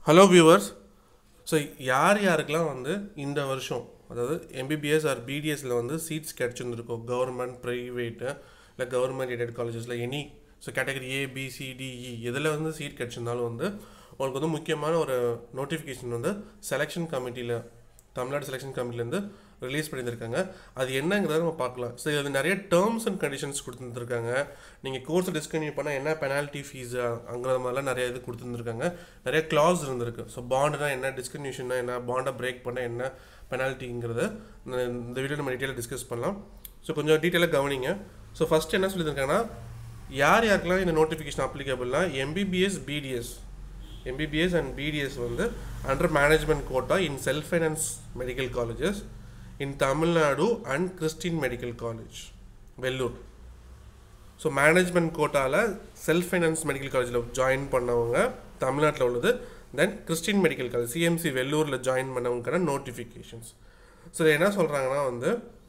hello viewers so யார் யாருக்கெல்லாம் வந்து இந்த வருஷம் அதாவது எம்பிபிஎஸ் ஆர் பிடிஎஸ்ல வந்து சீட்ஸ் கிடச்சிருந்துருக்கோ கவர்மெண்ட் ப்ரைவேட்டு இல்லை கவர்மெண்ட் எய்டட் காலேஜஸில் எனி ஸோ கேட்டகரி ஏ பிசிடிஇ எதில் வந்து சீட் கிடச்சிருந்தாலும் வந்து உங்களுக்கு வந்து முக்கியமான ஒரு நோட்டிஃபிகேஷன் வந்து செலெக்ஷன் கமிட்டியில் தமிழ்நாடு செலெக்ஷன் கமிட்டிலேருந்து ரிலீஸ் பண்ணியிருக்காங்க அது என்னங்கிறத நம்ம பார்க்கலாம் ஸோ இது நிறைய டேர்ம்ஸ் அண்ட் கண்டிஷன்ஸ் கொடுத்துருந்துருக்காங்க நீங்கள் கோர்ஸ் டிஸ்கன்யூ பண்ணால் என்ன பெனால்ட்டி ஃபீஸு அங்கிற மாதிரிலாம் நிறைய இது கொடுத்துருந்துருக்காங்க நிறைய கிளாஸ் இருந்திருக்கு ஸோ பாண்டுனா என்ன டிஸ்கன்யூஷன்னா என்ன பாண்டை பிரேக் பண்ண என்ன பெனால்ட்டிங்கிறத இந்த வீடியோ நம்ம டீட்டெயிலாக டிஸ்கஸ் பண்ணலாம் ஸோ கொஞ்சம் டீட்டெயிலாக கவனிங்க ஸோ ஃபஸ்ட் என்ன சொல்லியிருக்காங்கன்னா யார் யாருக்கெல்லாம் இந்த நோட்டிஃபிகேஷன் அப்ளிகபிள்னா MBBS BDS MBBS and BDS வந்து under management quota in self finance medical colleges in Tamil Nadu and Christian medical college Vellore so management கோட்டாவில் செல்ஃப் ஃபைனான்ஸ் மெடிக்கல் காலேஜில் ஜாயின் பண்ணவங்க தமிழ்நாட்டில் உள்ளது then Christian medical college CMC வெள்ளூரில் ஜாயின் பண்ணவங்கான notifications so என்ன சொல்கிறாங்கன்னா வந்து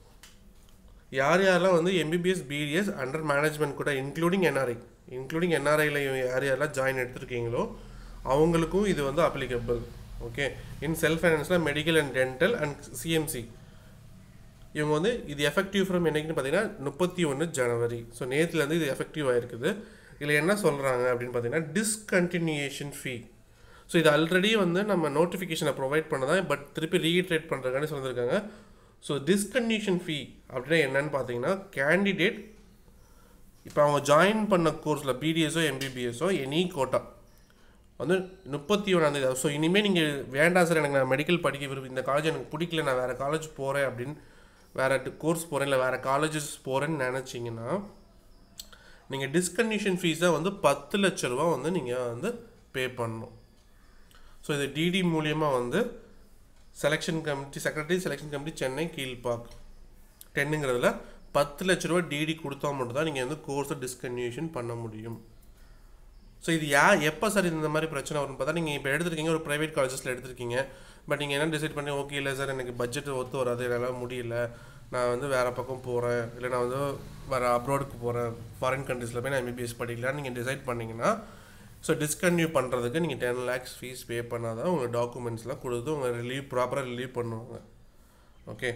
யார் யாரெல்லாம் வந்து எம்பிபிஎஸ் பிடிஎஸ் அண்டர் மேனேஜ்மெண்ட் கூட இன்க்ளூடிங் என்ஆர்ஐ இன்க்ளூடிங் என்ஆர்ஐயில் யார் யாரெல்லாம் ஜாயின் எடுத்திருக்கீங்களோ அவங்களுக்கும் இது வந்து அப்ளிகபிள் ஓகே இன் செல்ஃப் ஃபைனான்ஸில் medical and dental and CMC இவங்க வந்து இது எஃபெக்டிவ் ஃப்ரம் என்னைக்குன்னு பார்த்தீங்கன்னா முப்பத்தி ஒன்று ஜனவரி ஸோ நேற்றுலேருந்து இது எஃபெக்டிவ் ஆகிருக்குது இதில் என்ன சொல்கிறாங்க அப்படின்னு பார்த்தீங்கன்னா டிஸ்கண்டினியூஷன் ஃபீ ஸோ இது ஆல்ரெடி வந்து நம்ம நோட்டிஃபிகேஷனை ப்ரொவைட் பண்ணதான் பட் திருப்பி ரீட்ரேட் பண்ணுறதுக்காண்டி சொல்லியிருக்காங்க ஸோ டிஸ்கண்டினியூஷன் ஃபீ அப்படின்னா என்னன்னு பார்த்தீங்கன்னா கேண்டிடேட் இப்போ அவங்க ஜாயின் பண்ண கோர்ஸில் பிடிஎஸோ எம்பிபிஎஸோ எனி கோட்டா வந்து முப்பத்தி ஒன்றாந்தேதி ஸோ இனிமேல் நீங்கள் வேண்டாம் சார் எனக்கு நான் மெடிக்கல் படிக்க விரும்பி இந்த காலேஜ் எனக்கு பிடிக்கல நான் வேறு காலேஜ் போகிறேன் அப்படின்னு வேறு கோர்ஸ் போகிறேன் இல்லை வேறு காலேஜஸ் போகிறேன்னு நினச்சிங்கன்னா நீங்கள் டிஸ்கண்டிஷன் ஃபீஸாக வந்து பத்து லட்ச ரூபா வந்து நீங்கள் வந்து பே பண்ணணும் ஸோ இது டிடி மூலியமாக வந்து selection committee secretary selection committee Chennai Kilpauk டென்னுங்கிறதுல பத்து லட்ச ரூபா டிடி கொடுத்தா மட்டும் தான் நீங்கள் வந்து கோர்ஸை டிஸ்கன்யூஷன் பண்ண முடியும் ஸோ இது யா எப்போ சார் இந்த மாதிரி பிரச்சனை வரும்னு பார்த்தா நீங்கள் இப்போ எடுத்திருக்கீங்க ஒரு ப்ரைவேட் காலேஜஸில் எடுத்திருக்கீங்க பட் நீங்கள் என்ன டிசைட் பண்ணி ஓகே இல்லை சார் எனக்கு பட்ஜெட் ஒத்து வராது என்னால் முடியல நான் வந்து வேறு பக்கம் போகிறேன் இல்லை நான் வந்து வேறு அப்ராடுக்கு போகிறேன் ஃபாரின் கண்ட்ரீஸில் போய் நான் எம்பிபிஎஸ் படிக்கலாம்னு நீங்கள் டிசைட் பண்ணிங்கன்னா ஸோ டிஸ்கன்யூ பண்ணுறதுக்கு நீங்கள் டென் லேக்ஸ் ஃபீஸ் பே பண்ணால் தான் உங்கள் டாக்குமெண்ட்ஸ்லாம் கொடுத்து உங்கள் ரிலீவ் ப்ராப்பராக ரிலீவ் பண்ணுவாங்க ஓகே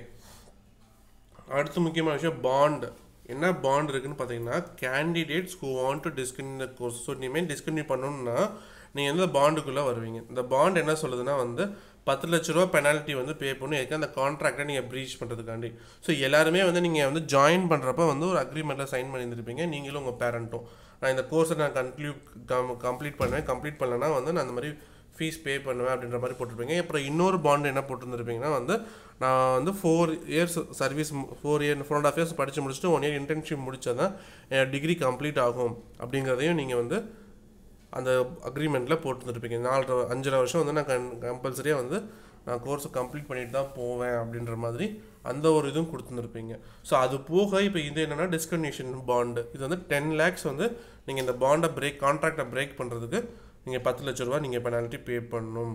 அடுத்து முக்கியமான விஷயம் பாண்ட் என்ன பாண்ட் இருக்குன்னு பார்த்தீங்கன்னா candidates who want to discontinue the course so இனிமேல் டிஸ்கன்யூ பண்ணணும்னா நீங்கள் எந்த பாண்டுக்குள்ளே வருவீங்க இந்த பாண்ட் என்ன சொல்லுதுன்னா வந்து பத்து லட்ச ரூபா பெனால்ட்டி வந்து பே பண்ணி எதுக்கு அந்த கான்ட்ராக்டை நீங்கள் ப்ரீச் பண்ணுறதுக்காண்டி ஸோ எல்லாருமே வந்து நீங்கள் வந்து ஜாயின் பண்ணுறப்ப வந்து ஒரு அக்ரிமெண்ட்டில் சைன் பண்ணியிருந்திருப்பீங்க நீங்களும் உங்கள் பேரண்ட்டும் நான் இந்த கோர்ஸை நான் கன்க்ளூட் கம் கம்ப்ளீட் பண்ணுவேன் கம்ப்ளீட் பண்ணலன்னா வந்து நான் அந்த மாதிரி ஃபீஸ் பே பண்ணுவேன் அப்படின்ற மாதிரி போட்டிருப்பீங்க அப்புறம் இன்னொரு பாண்டு என்ன போட்டிருந்துருப்பீங்கன்னா வந்து நான் வந்து four years service four year four and half years படித்து முடிச்சுட்டு ஒன் இயர் இன்டர்ன்ஷிப் முடிச்சா தான் என் டிகிரி கம்ப்ளீட் ஆகும் அப்படிங்கிறதையும் நீங்கள் வந்து அந்த அக்ரிமெண்ட்டில் போட்டுருந்துருப்பீங்க நாலரை அஞ்சரை வருஷம் வந்து நான் கன் கம்பல்சரியாக வந்து நான் கோர்ஸை கம்ப்ளீட் பண்ணிட்டு தான் போவேன் அப்படின்ற மாதிரி அந்த ஒரு இதுவும் கொடுத்துருப்பீங்க ஸோ அது போக இப்போ இது என்னென்னா டிஸ்கன்யூஷன் பாண்டு இது வந்து டென் லேக்ஸ் வந்து நீங்கள் இந்த பாண்டை பிரேக் கான்ட்ராக்டை பிரேக் பண்ணுறதுக்கு நீங்கள் பத்து லட்ச ரூபா நீங்கள் பெனால்ட்டி பே பண்ணணும்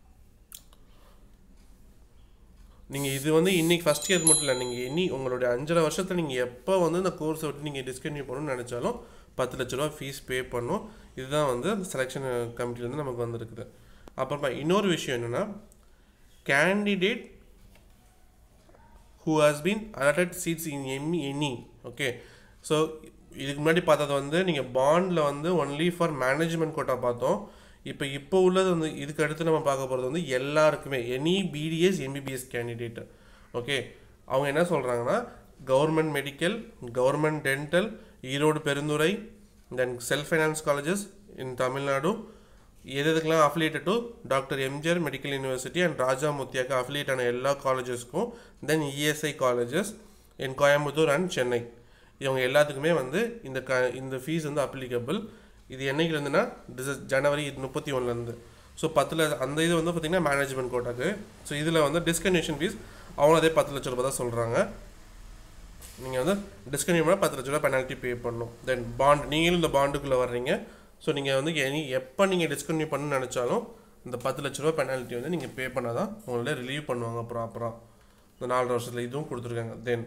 நீங்கள் இது வந்து இன்றைக்கி ஃபஸ்ட் இயர் மட்டும் இல்லை நீங்கள் இனி உங்களுடைய அஞ்சரை வருஷத்தில் நீங்கள் எப்போ வந்து இந்த கோர்ஸை விட்டு நீங்கள் டிஸ்கன்யூ பண்ணணும்னு நினச்சாலும் பத்து லட்ச ரூபா ஃபீஸ் பே பண்ணணும் இதுதான் வந்து அந்த செலெக்ஷன் கமிட்டிலேருந்து நமக்கு வந்திருக்குது அப்புறமா இன்னொரு விஷயம் என்னென்னா candidate who has been allotted seats in எம்மி எனி ஓகே ஸோ இதுக்கு முன்னாடி பார்த்தது வந்து நீங்கள் பாண்டில் வந்து ஒன்லி ஃபார் மேனேஜ்மெண்ட் கோட்டா பார்த்தோம் இப்போ இப்போ உள்ளது வந்து இதுக்கு அடுத்து நம்ம பார்க்க போகிறது வந்து எல்லாருக்குமே any BDS MBBS candidate okay அவங்க என்ன சொல்கிறாங்கன்னா government medical government dental Erode Perundurai then self finance colleges in Tamil Nadu எது எதுக்கெல்லாம் affiliated to doctor MGR medical university and Raja முத்தியாக்கு அஃபிலியேட் ஆன எல்லா காலேஜஸ்க்கும் then ESI colleges in Coimbatore and Chennai இவங்க எல்லாத்துக்குமே வந்து இந்த க இந்த ஃபீஸ் வந்து அப்ளிகபிள் இது என்னைக்குலேருந்துன்னா டிச ஜனவரி முப்பத்தி ஒன்றுலேருந்து ஸோ பத்தில் அந்த இது வந்து பார்த்திங்கன்னா மேனேஜ்மெண்ட் கோட்டாக்கு ஸோ இதில் வந்து டிஸ்கன்யூஷன் ஃபீஸ் அவங்களும் அதே பத்து லட்ச ரூபா தான் சொல்கிறாங்க நீங்கள் வந்து டிஸ்கன்யூ பண்ணால் பத்து லட்ச ரூபா பெனால்ட்டி பே பண்ணணும் தென் பாண்ட் நீங்களும் இந்த பாண்டுக்குள்ளே வர்றீங்க ஸோ நீங்கள் வந்து எனி எப்போ நீங்கள் டிஸ்கன்யூ பண்ணணும்னு நினச்சாலும் இந்த பத்து லட்ச ரூபா பெனால்ட்டி வந்து நீங்கள் பே பண்ணால் தான் உங்கள்ட்ட ரிலீவ் பண்ணுவாங்க ப்ராப்பராக இந்த நாலரை வருஷத்தில் இதுவும் கொடுத்துருக்காங்க தென்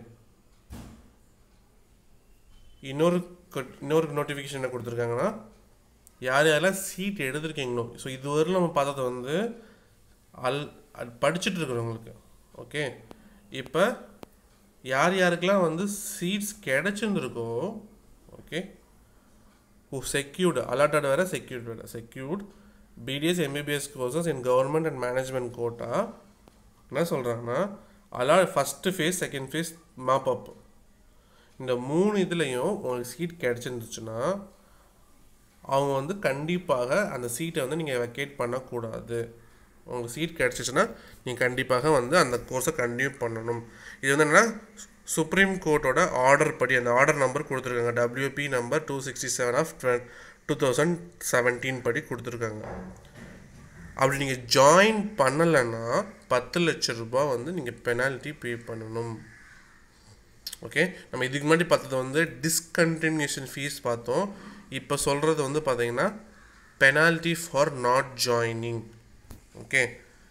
இன்னொரு இன்னொரு நோட்டிஃபிகேஷன் என்ன கொடுத்துருக்காங்கன்னா யார் யாரெல்லாம் சீட் எடுத்திருக்கீங்களோ ஸோ இதுவரையும் நம்ம பார்த்தது வந்து அல் அது படிச்சுட்டு இருக்கிறவங்களுக்கு ஓகே இப்போ யார் யாருக்கெல்லாம் வந்து சீட்ஸ் கிடைச்சிருந்துருக்கோ ஓகே who secured allotted வேற secured வேற secured BDS MBBS courses in government and management quota என்ன சொல்கிறாங்கன்னா அலா first phase second phase mop up இந்த மூணு இதுலேயும் உங்களுக்கு சீட் கிடச்சிருந்துச்சுன்னா அவங்க வந்து கண்டிப்பாக அந்த சீட்டை வந்து நீங்கள் வெக்கேட் பண்ணக்கூடாது உங்களுக்கு சீட் கிடச்சிச்சுன்னா நீங்கள் கண்டிப்பாக வந்து அந்த கோர்ஸை கண்டினியூ பண்ணணும் இது வந்து என்னென்னா சுப்ரீம் கோர்ட்டோட ஆர்டர் படி அந்த ஆர்டர் நம்பர் கொடுத்துருக்காங்க WP number two sixty seven of two thousand seventeen படி கொடுத்துருக்காங்க அப்படி நீங்கள் ஜாயின் பண்ணலைன்னா பத்து லட்ச ரூபாய் வந்து நீங்கள் பெனால்ட்டி பே பண்ணணும் ஓகே நம்ம இதுக்கு முன்னாடி பார்த்தது வந்து டிஸ்கண்டினியூஷன் ஃபீஸ் பார்த்தோம் இப்போ சொல்கிறது வந்து பார்த்தீங்கன்னா penalty for not joining okay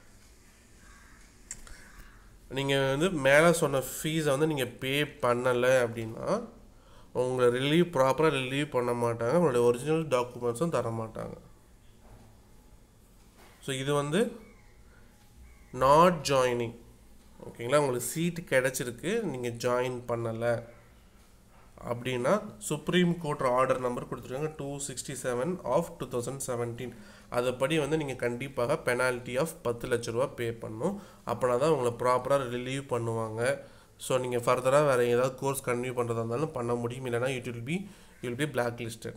நீங்கள் வந்து மேலே சொன்ன ஃபீஸை வந்து நீங்கள் பே பண்ணலை அப்படின்னா உங்களை ரிலீவ் ப்ராப்பராக ரிலீவ் பண்ண மாட்டாங்க உங்களுடைய ஒரிஜினல் டாக்குமெண்ட்ஸும் தர மாட்டாங்க ஸோ இது வந்து நாட் ஜாயினிங் ஓகேங்களா உங்களுக்கு சீட்டு கிடச்சிருக்கு நீங்கள் ஜாயின் பண்ணலை அப்படின்னா சுப்ரீம் கோர்ட் ஆர்டர் நம்பர் கொடுத்துருக்காங்க two sixty seven of two thousand seventeen அதுபடி வந்து நீங்கள் கண்டிப்பாக பெனால்ட்டி ஆஃப் பத்து லட்ச ரூபா பே பண்ணணும் அப்படின்னா தான் உங்களை ப்ராப்பராக ரிலீவ் பண்ணுவாங்க ஸோ நீங்கள் ஃபர்தராக வேறு ஏதாவது கோர்ஸ் கண்டினியூ பண்ணுறதா இருந்தாலும் பண்ண முடியும் இல்லைனா it will be will be black listed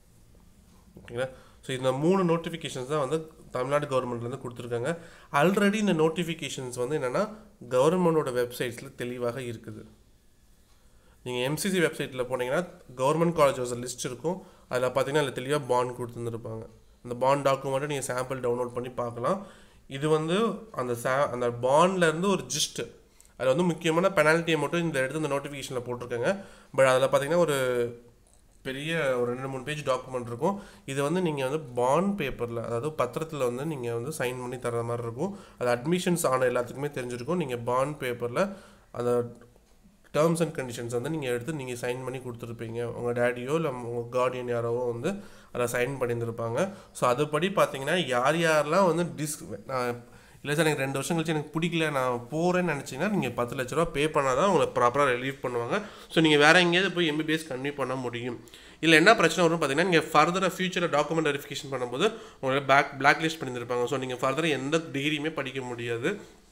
ஓகேங்களா ஸோ இந்த மூணு நோட்டிஃபிகேஷன்ஸ் தான் வந்து தமிழ்நாடு கவர்மெண்ட்லேருந்து கொடுத்துருக்காங்க ஆல்ரெடி இந்த நோட்டிஃபிகேஷன்ஸ் வந்து என்னென்னா கவர்மெண்டோட வெப்சைட்ஸில் தெளிவாக இருக்குது நீங்கள் எம்சிசி வெப்சைட்டில் போனீங்கன்னா கவர்மெண்ட் காலேஜஸ் லிஸ்ட் இருக்கும் அதில் பார்த்தீங்கன்னா அதில் தெளிவாக பாண்ட் கொடுத்துருந்துருப்பாங்க அந்த பாண்ட் டாக்குமெண்ட்டை நீங்கள் சாம்பிள் டவுன்லோட் பண்ணி பார்க்கலாம் இது வந்து அந்த சா அந்த பாண்ட்லேருந்து ஒரு ஜிஸ்ட்டு அதில் வந்து முக்கியமான பெனால்ட்டியை மட்டும் இந்த எடுத்து இந்த நோட்டிஃபிகேஷனில் போட்டிருக்காங்க பட் அதில் பார்த்தீங்கன்னா ஒரு பெரிய ஒரு ரெண்டு மூணு பேஜ் டாக்குமெண்ட் இருக்கும் இது வந்து நீங்கள் வந்து பாண்ட் பேப்பரில் அதாவது பத்திரத்தில் வந்து நீங்கள் வந்து சைன் பண்ணி தர மாதிரி இருக்கும் அது அட்மிஷன்ஸ் ஆன எல்லாத்துக்குமே தெரிஞ்சிருக்கும் நீங்கள் பாண்ட் பேப்பரில் அந்த டேர்ம்ஸ் அண்ட் கண்டிஷன்ஸ் வந்து நீங்கள் எடுத்து நீங்கள் சைன் பண்ணி கொடுத்துருப்பீங்க உங்கள் டேடியோ இல்லை உங்கள் கார்டியன் யாரோ வந்து அதை சைன் பண்ணியிருந்திருப்பாங்க ஸோ அதுபடி பார்த்தீங்கன்னா யார் யாரெல்லாம் வந்து டிஸ்க் நான் இல்லை சார் எனக்கு ரெண்டு வருஷம் கழிச்சு எனக்கு பிடிக்கல நான் போகிறேன்னு நினச்சிங்கன்னா நீங்கள் பத்து லட்ச ரூபா பே பண்ணால் தான் உங்களை ப்ராப்பராக ரிலீவ் பண்ணுவாங்க ஸோ நீங்கள் வேறு எங்கேயாவது போய் எம்பிபிஎஸ் கன்டினியூ பண்ண முடியும் இல்லை என்ன பிரச்சனை வரும் பார்த்தீங்கன்னா நீங்கள் ஃபர்தராக ஃபியூச்சரில் டாக்குமெண்ட் வெரிஃபிகேஷன் பண்ணும்போது உங்களை பேக் பிளாக் லிஸ்ட் பண்ணியிருப்பாங்க ஸோ நீங்கள் ஃபர்தராக எந்த டிகிரியுமே படிக்க முடியாது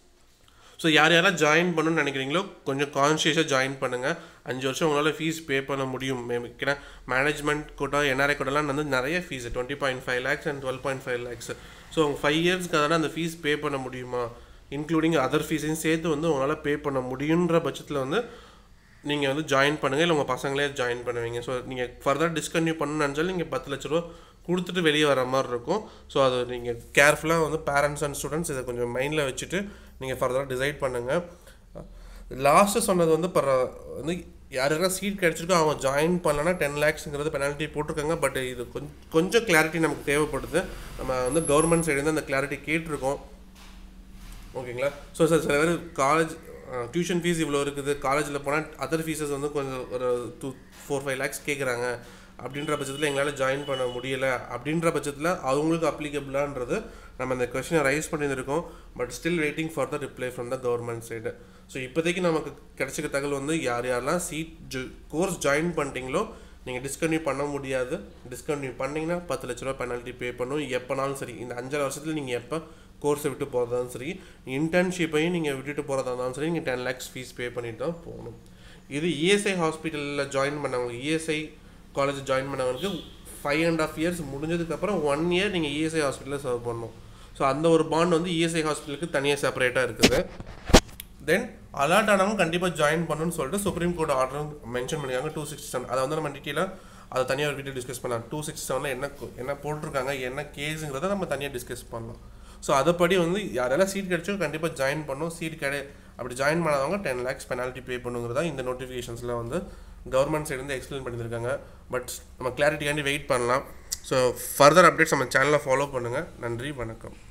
ஸோ யார் யாரெல்லாம் ஜாயின் பண்ணணும்னு நினைக்கிறீங்களோ கொஞ்சம் கான்ஷியஸாக ஜாயின் பண்ணுங்கள் அஞ்சு வருஷம் உங்களால் ஃபீஸ் பே பண்ண முடியும் ஏன்னா மேனேஜ்மெண்ட் கோட்டா என்ஆர்ஐ கோட்டாலாம் வந்து நிறைய fees twenty point five lakhs and twelve point five lakhs so உங்கள் ஃபைவ் இயர்ஸ்க்கு அதனால் அந்த ஃபீஸ் பே பண்ண முடியுமா இன்க்ளூடிங் அதர் ஃபீஸையும் சேர்த்து வந்து உங்களால் பே பண்ண முடியுன்ற பட்சத்தில் வந்து நீங்கள் வந்து ஜாயின் பண்ணுங்கள் இல்லை உங்கள் பசங்களே ஜாயின் பண்ணுவீங்க ஸோ நீங்கள் ஃபர்தர் டிஸ்கன்டினியூ பண்ணணும்னு நினச்சாலும் நீங்கள் பத்து லட்ச ரூபா கொடுத்துட்டு வெளியே வர மாதிரி இருக்கும் ஸோ அது நீங்கள் கேர்ஃபுல்லாக வந்து பேரண்ட்ஸ் அண்ட் ஸ்டூடெண்ட்ஸ் இதை கொஞ்சம் மைண்டில் வச்சுட்டு நீங்கள் ஃபர்தராக டிசைட் பண்ணுங்கள் லாஸ்ட்டு சொன்னது வந்து பர வந்து யாருக்கெல்லாம் சீட் கிடச்சிருக்கோ அவங்க ஜாயின் பண்ணலன்னா டென் லேக்ஸுங்கிறது பெனால்ட்டி போட்டிருக்காங்க பட் இது கொஞ்சம் கொஞ்சம் கிளாரிட்டி நமக்கு தேவைப்படுது நம்ம வந்து கவர்மெண்ட் சைடு அந்த கிளாரிட்டி கேட்டிருக்கோம் ஓகேங்களா ஸோ சார் சில பேர் காலேஜ் டியூஷன் ஃபீஸ் இவ்வளோ இருக்குது காலேஜில் போனால் அதர் ஃபீஸஸ் வந்து கொஞ்சம் ஒரு டூ ஃபோர் ஃபைவ் லேக்ஸ் கேட்குறாங்க அப்படின்ற பட்சத்தில் எங்களால் ஜாயின் பண்ண முடியலை அப்படின்ற பட்சத்தில் அவங்களுக்கு அப்ளிகபிளான்றது நம்ம இந்த கொஷினை ரைஸ் பண்ணியிருக்கோம் but still waiting for the reply from the government side so இப்போதைக்கு நமக்கு கிடைச்சிக்க தகவல் வந்து யார் யாரெல்லாம் சீட் கோர்ஸ் ஜாயின் பண்ணிட்டீங்களோ நீங்கள் டிஸ்கன்டினியூ பண்ண முடியாது டிஸ்கன்டினியூ பண்ணிங்கன்னா பத்து லட்ச ரூபா பெனால்ட்டி பே பண்ணும் எப்போனாலும் சரி இந்த அஞ்சரை வருஷத்தில் நீங்கள் எப்போ கோர்ஸை விட்டு போகிறதாலும் சரி இன்டர்ன்ஷிப்பையும் நீங்கள் விட்டுட்டு போகிறதா இருந்தாலும் சரி நீங்கள் டென் லேக்ஸ் ஃபீஸ் பே பண்ணிட்டு தான் போகணும் இது இஎஸ்ஐ ஹாஸ்பிட்டலில் ஜாயின் பண்ணவங்க இஎஸ்ஐ காலேஜ் ஜாயின் பண்ணவங்களுக்கு ஃபைவ் அண்ட் ஆஃப் இயர்ஸ் முடிஞ்சதுக்கப்புறம் ஒன் இயர் நீங்கள் இஎஸ்ஐ ஹாஸ்பிட்டலில் சர்வ் பண்ணணும் ஸோ அந்த ஒரு பாண்ட் வந்து இஎஸ்ஐ ஹாஸ்பிட்டலுக்கு தனியாக செப்பரேட்டாக இருக்குது தென் அலர்ட் ஆனவங்க கண்டிப்பாக ஜாயின் பண்ணணும்னு சொல்லிட்டு சுப்ரீம் கோர்ட் ஆர்டர் மென்ஷன் பண்ணியிருக்காங்க டூ சிக்ஸ்டி செவன் அதை வந்து நம்ம டீட்டெயிலாக அதை தனியாக ஒரு வீடியோ டிஸ்கஸ் பண்ணலாம் டூ சிக்ஸ்டி செவனில் என்ன என்ன போட்டிருக்காங்க என்ன கேஸுங்கிறத நம்ம தனியாக டிஸ்கஸ் பண்ணலாம் ஸோ அதுபடி வந்து யாரெல்லாம் சீட் கிடைச்சோ கண்டிப்பாக ஜாயின் பண்ணும் சீட் கிடை அப்படி ஜாயின் பண்ணாதவங்க டென் லேக்ஸ் பெனால்ட்டி பே பண்ணுங்கிறதா இந்த நோட்டிஃபிகேஷன்ஸில் வந்து கவர்மெண்ட் சைடு எக்ஸ்பிளைன் பண்ணியிருக்காங்க பட் நம்ம கிளாரிட்டிக்காண்டி வெயிட் பண்ணலாம் ஸோ ஃபர்தர் அப்டேட்ஸ் நம்ம சேனலை ஃபாலோ பண்ணுங்கள் நன்றி வணக்கம்